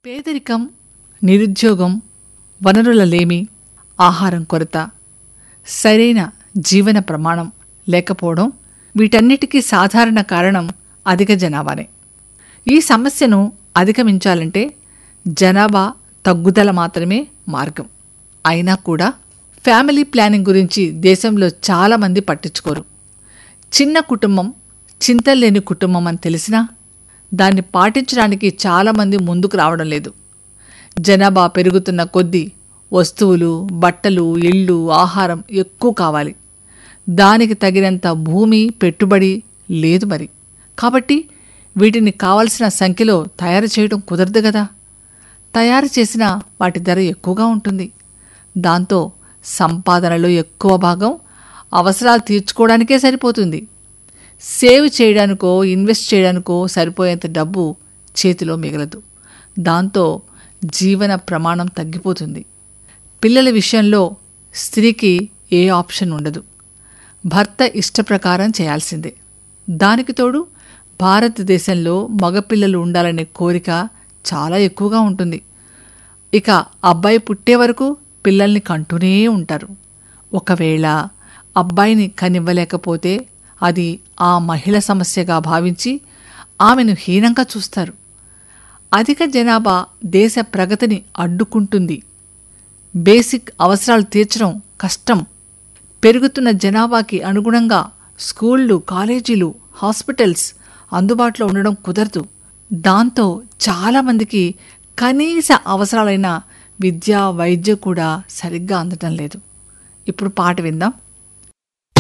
పేదరికం నిరుద్యోగం వనరుల లేమి ఆహారం కొరత సరైన జీవన ప్రమాణం లేకపోవడం వీటన్నిటికీ సాధారణ కారణం అధిక జనాభానే ఈ సమస్యను అధిగమించాలంటే జనాభా తగ్గుదల మాత్రమే మార్గం అయినా కూడా ఫ్యామిలీ ప్లానింగ్ గురించి దేశంలో చాలామంది పట్టించుకోరు చిన్న కుటుంబం చింతలేని కుటుంబం అని తెలిసినా దాన్ని పాటించడానికి చాలామంది ముందుకు రావడం లేదు జనాభా పెరుగుతున్న కొద్దీ వస్తువులు బట్టలు ఇళ్ళు ఆహారం ఎక్కువ కావాలి దానికి తగినంత భూమి పెట్టుబడి లేదు మరి కాబట్టి వీటిని కావలసిన సంఖ్యలో తయారు చేయడం కుదరదు కదా తయారు చేసిన వాటి ధర ఎక్కువగా ఉంటుంది దాంతో సంపాదనలో ఎక్కువ భాగం అవసరాలు తీర్చుకోవడానికే సరిపోతుంది సేవ్ చేయడానికో ఇన్వెస్ట్ చేయడానికో సరిపోయేంత డబ్బు చేతిలో మిగలదు దాంతో జీవన ప్రమాణం తగ్గిపోతుంది పిల్లల విషయంలో స్త్రీకి ఏ ఆప్షన్ ఉండదు భర్త ఇష్టప్రకారం చేయాల్సిందే దానికి తోడు భారతదేశంలో మగపిల్లలు ఉండాలనే కోరిక చాలా ఎక్కువగా ఉంటుంది ఇక అబ్బాయి పుట్టే వరకు పిల్లల్ని కంటూనే ఉంటారు ఒకవేళ అబ్బాయిని కనివ్వలేకపోతే అది ఆ మహిళ సమస్యగా భావించి ఆమెను హీనంగా చూస్తారు అధిక జనాభా దేశ ప్రగతిని అడ్డుకుంటుంది బేసిక్ అవసరాలు తీర్చడం కష్టం పెరుగుతున్న జనాభాకి అనుగుణంగా స్కూళ్ళు కాలేజీలు హాస్పిటల్స్ అందుబాటులో ఉండడం కుదరదు దాంతో చాలామందికి కనీస అవసరాలైన విద్య వైద్య కూడా సరిగ్గా అందటం లేదు ఇప్పుడు పాట విందాం